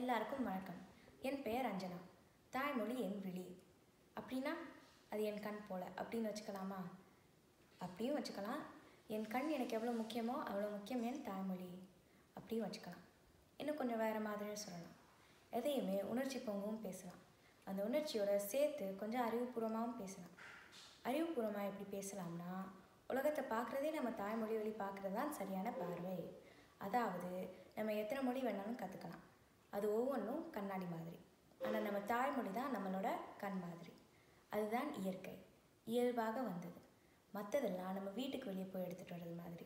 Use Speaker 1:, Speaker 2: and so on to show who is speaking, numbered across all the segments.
Speaker 1: எல்லாருக்கும் வணக்கம் என் பெயர் அஞ்சனா தாய்மொழி என் விழி அப்படின்னா அது என் கண் போல அப்படின்னு வச்சுக்கலாமா அப்படியும் வச்சுக்கலாம் என் கண் எனக்கு எவ்வளோ முக்கியமோ அவ்வளோ முக்கியம் என் தாய்மொழி அப்படியும் வச்சுக்கலாம் இன்னும் கொஞ்சம் வேறு மாதிரியும் சொல்லலாம் எதையுமே உணர்ச்சி பொங்கவும் பேசலாம் அந்த உணர்ச்சியோட சேர்த்து கொஞ்சம் அறிவுபூர்வமாகவும் பேசலாம் அறிவுபூர்வமாக எப்படி பேசலாம்னா உலகத்தை பார்க்குறதே நம்ம தாய்மொழி வழி பார்க்குறது தான் சரியான பார்வை அதாவது நம்ம எத்தனை மொழி வேணாலும் கற்றுக்கலாம் அது ஒவ்வொன்றும் கண்ணாடி மாதிரி ஆனால் நம்ம தாய்மொழி தான் நம்மளோட கண் மாதிரி அதுதான் இயற்கை இயல்பாக வந்தது மற்றதெல்லாம் நம்ம வீட்டுக்கு வெளியே போய் எடுத்துகிட்டு வர்றது மாதிரி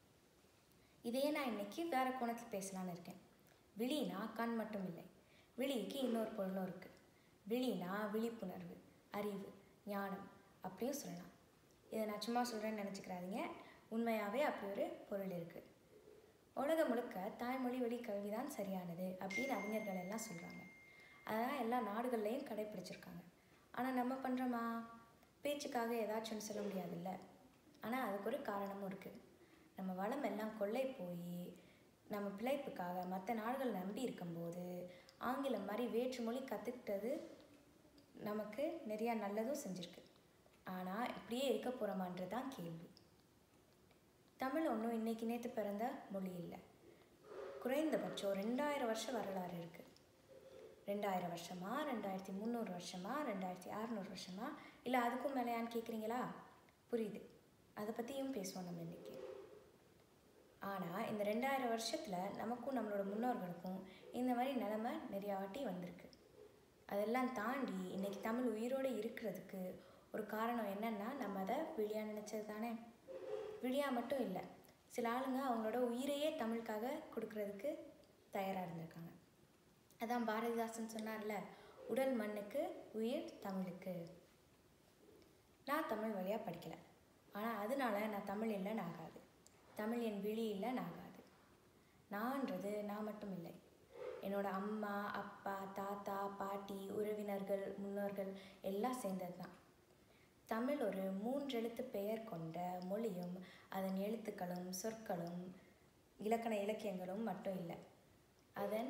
Speaker 1: இதையே நான் இன்னைக்கு வேற கோணத்தில் பேசலான்னு இருக்கேன் விழினா கண் மட்டும் இல்லை விழிக்கு இன்னொரு பொருளும் இருக்குது விழினா விழிப்புணர்வு அறிவு ஞானம் அப்படியும் சொல்லலாம் இதை நான் சும்மா சொல்கிறேன்னு நினச்சிக்கிறாதீங்க உண்மையாகவே அப்படி ஒரு பொருள் இருக்குது உலகம் முழுக்க தாய்மொழி வழி கல்வி தான் சரியானது அப்படின்னு அறிஞர்கள் எல்லாம் சொல்கிறாங்க அதான் எல்லா நாடுகள்லையும் கடைப்பிடிச்சிருக்காங்க ஆனால் நம்ம பண்ணுறோமா பேச்சுக்காக ஏதாச்சும் ஒன்று சொல்ல முடியாதுல்ல ஆனால் அதுக்கு ஒரு காரணமும் இருக்குது நம்ம வளம் எல்லாம் கொள்ளை போய் நம்ம பிழைப்புக்காக மற்ற நாடுகள் நம்பி இருக்கும்போது ஆங்கிலம் மாதிரி வேற்று மொழி கற்றுக்கிட்டது நமக்கு நிறையா நல்லதும் செஞ்சுருக்கு ஆனால் இப்படியே இருக்க போகிறோமான்றது தான் கேள்வி தமிழ் ஒன்றும் இன்னைக்கு நேற்று பிறந்த மொழி இல்லை குறைந்தபட்சம் ரெண்டாயிரம் வருஷம் வரலாறு இருக்குது ரெண்டாயிரம் வருஷமா ரெண்டாயிரத்தி முந்நூறு வருஷமா ரெண்டாயிரத்தி அறநூறு வருஷமா இல்லை அதுக்கும் மேலேயான்னு கேட்குறீங்களா புரியுது அதை பற்றியும் பேசுவோம் நம்ம இன்னைக்கு ஆனால் இந்த ரெண்டாயிரம் வருஷத்தில் நமக்கும் நம்மளோட முன்னோர்களுக்கும் இந்த மாதிரி நிலமை நிறையா வாட்டி வந்திருக்கு அதெல்லாம் தாண்டி இன்னைக்கு தமிழ் உயிரோடு இருக்கிறதுக்கு ஒரு காரணம் என்னன்னா நம்ம அதை விழியா நினச்சது தானே விழியா மட்டும் இல்லை சில ஆளுங்க அவங்களோட உயிரையே தமிழுக்காக கொடுக்கறதுக்கு தயாராக இருந்திருக்காங்க அதான் பாரதிதாசன் சொன்னார்ல உடல் மண்ணுக்கு உயிர் தமிழுக்கு நான் தமிழ் வழியாக படிக்கலை ஆனால் அதனால நான் தமிழ் இல்லைன்னு ஆகாது தமிழ் என் விழி இல்லைன்னு ஆகாது நான்றது நான் மட்டும் இல்லை என்னோட அம்மா அப்பா தாத்தா பாட்டி உறவினர்கள் முன்னோர்கள் எல்லாம் சேர்ந்தது தான் தமிழ் ஒரு மூன்றெழுத்து பெயர் கொண்ட மொழியும் அதன் எழுத்துக்களும் சொற்களும் இலக்கண இலக்கியங்களும் மட்டும் இல்லை அதன்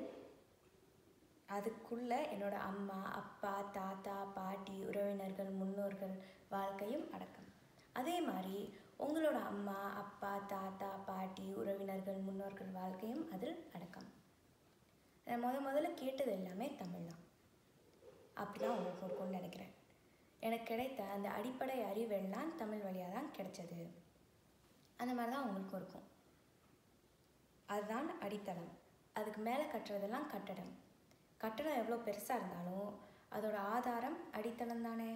Speaker 1: அதுக்குள்ள என்னோட அம்மா அப்பா தாத்தா பாட்டி உறவினர்கள் முன்னோர்கள் வாழ்க்கையும் அடக்கம் அதே மாதிரி உங்களோட அம்மா அப்பா தாத்தா பாட்டி உறவினர்கள் முன்னோர்கள் வாழ்க்கையும் அதில் அடக்கம் நான் முத முதல்ல கேட்டது எல்லாமே தமிழ் தான் அப்படி தான் உங்களுக்கு இருக்கும்னு நினைக்கிறேன் எனக்கு கிடைத்த அந்த அடிப்படை அறிவெல்லாம் தமிழ் வழியாக தான் கிடைச்சது அந்த மாதிரி தான் உங்களுக்கும் இருக்கும் அதுதான் அடித்தளம் அதுக்கு மேலே கட்டுறதெல்லாம் கட்டடம் கட்டடம் எவ்வளோ பெருசாக இருந்தாலும் அதோட ஆதாரம் அடித்தளம் தானே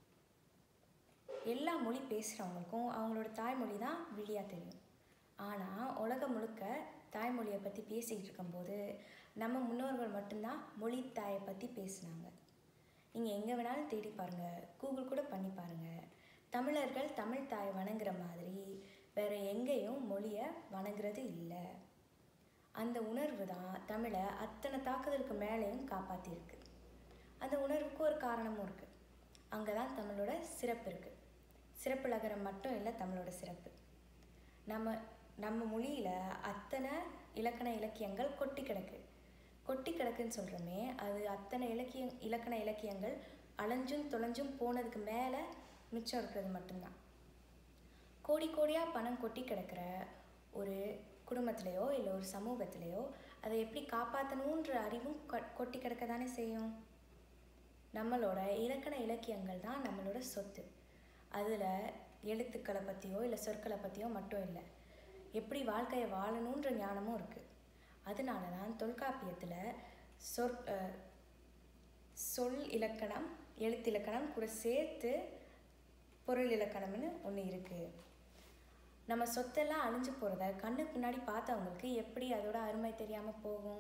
Speaker 1: எல்லா மொழி பேசுகிறவங்களுக்கும் அவங்களோட தாய்மொழி தான் விழியாக தெரியும் ஆனால் உலகம் முழுக்க தாய்மொழியை பற்றி பேசிக்கிட்டு இருக்கும்போது நம்ம முன்னோர்கள் மட்டும்தான் மொழி தாயை பற்றி பேசினாங்க நீங்கள் எங்கே வேணாலும் தேடி பாருங்கள் கூகுள் கூட பண்ணி பாருங்கள் தமிழர்கள் தமிழ் தாயை வணங்குற மாதிரி வேறு எங்கேயும் மொழியை வணங்குறது இல்லை அந்த உணர்வு தான் தமிழை அத்தனை தாக்குதலுக்கு மேலேயும் காப்பாற்றிருக்கு அந்த உணர்வுக்கு ஒரு காரணமும் இருக்குது அங்கே தான் தமிழோட சிறப்பு இருக்குது சிறப்பு லகரம் மட்டும் இல்லை தமிழோட சிறப்பு நம்ம நம்ம மொழியில் அத்தனை இலக்கண இலக்கியங்கள் கொட்டி கிடக்கு கொட்டி கிடக்குன்னு சொல்கிறோமே அது அத்தனை இலக்கிய இலக்கண இலக்கியங்கள் அலைஞ்சும் தொலைஞ்சும் போனதுக்கு மேலே மிச்சம் இருக்கிறது மட்டும்தான் கோடி கோடியாக பணம் கொட்டி கிடக்கிற ஒரு குடும்பத்திலையோ இல்லை ஒரு சமூகத்திலையோ அதை எப்படி காப்பாற்றணுன்ற அறிவும் கொ- கொட்டி கிடக்க தானே செய்யும் நம்மளோட இலக்கண இலக்கியங்கள் தான் நம்மளோட சொத்து அதில் எழுத்துக்களை பற்றியோ இல்லை சொற்களை பற்றியோ மட்டும் இல்லை எப்படி வாழ்க்கையை வாழணுன்ற ஞானமும் இருக்குது அதனால தான் தொல்காப்பியத்தில் சொற் அஹ், சொல் இலக்கணம் எழுத்திலக்கணம் கூட சேர்த்து பொருள் இலக்கணம்னு ஒன்று இருக்குது நம்ம சொத்தெல்லாம் அழிஞ்சு போகிறத கண்ணுக்கு முன்னாடி பார்த்தவங்களுக்கு எப்படி அதோட அருமை தெரியாமல் போகும்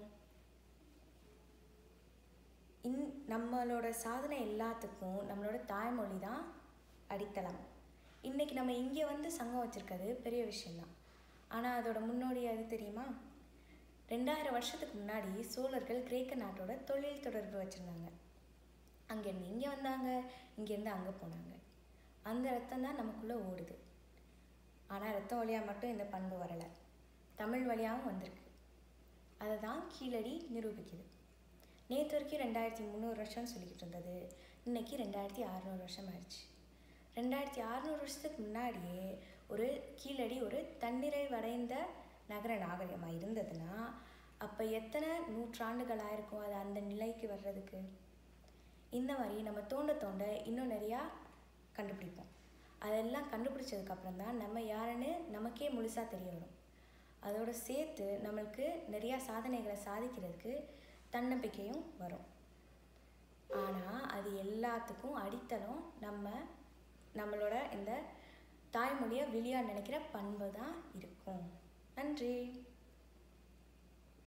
Speaker 1: இன் நம்மளோட சாதனை எல்லாத்துக்கும் நம்மளோட தாய்மொழி தான் அடித்தளம் இன்னைக்கு நம்ம இங்கே வந்து சங்கம் வச்சுருக்கிறது பெரிய விஷயம்தான் ஆனால் அதோட முன்னோடி அது தெரியுமா ரெண்டாயிரம் வருஷத்துக்கு முன்னாடி சோழர்கள் கிரேக்க நாட்டோட தொழில் தொடர்பு வச்சுருந்தாங்க அங்கேருந்து இங்கே வந்தாங்க இங்கேருந்து அங்கே போனாங்க அந்த ரத்தம் தான் நமக்குள்ளே ஓடுது ஆனால் ரத்தம் வழியாக மட்டும் இந்த பண்பு வரலை தமிழ் வழியாகவும் வந்திருக்கு அதை தான் கீழடி நிரூபிக்குது நேற்று வரைக்கும் ரெண்டாயிரத்தி முந்நூறு வருஷம்னு சொல்லிக்கிட்டு இருந்தது இன்னைக்கு ரெண்டாயிரத்தி அறநூறு வருஷம் ஆயிடுச்சு ரெண்டாயிரத்தி அறநூறு வருஷத்துக்கு முன்னாடியே ஒரு கீழடி ஒரு தன்னிறைவடைந்த நகர நாகரிகமாக இருந்ததுன்னா அப்போ எத்தனை நூற்றாண்டுகள் ஆயிருக்கும் அது அந்த நிலைக்கு வர்றதுக்கு இந்த மாதிரி நம்ம தோண்ட தோண்ட இன்னும் நிறையா கண்டுபிடிப்போம் அதெல்லாம் கண்டுபிடிச்சதுக்கப்புறம் தான் நம்ம யாருன்னு நமக்கே முழுசாக தெரிய வரும் அதோட சேர்த்து நம்மளுக்கு நிறையா சாதனைகளை சாதிக்கிறதுக்கு தன்னம்பிக்கையும் வரும் ஆனால் அது எல்லாத்துக்கும் அடித்தளம் நம்ம நம்மளோட இந்த தாய்மொழியை வெளியாக நினைக்கிற பண்பு தான் இருக்கும் நன்றி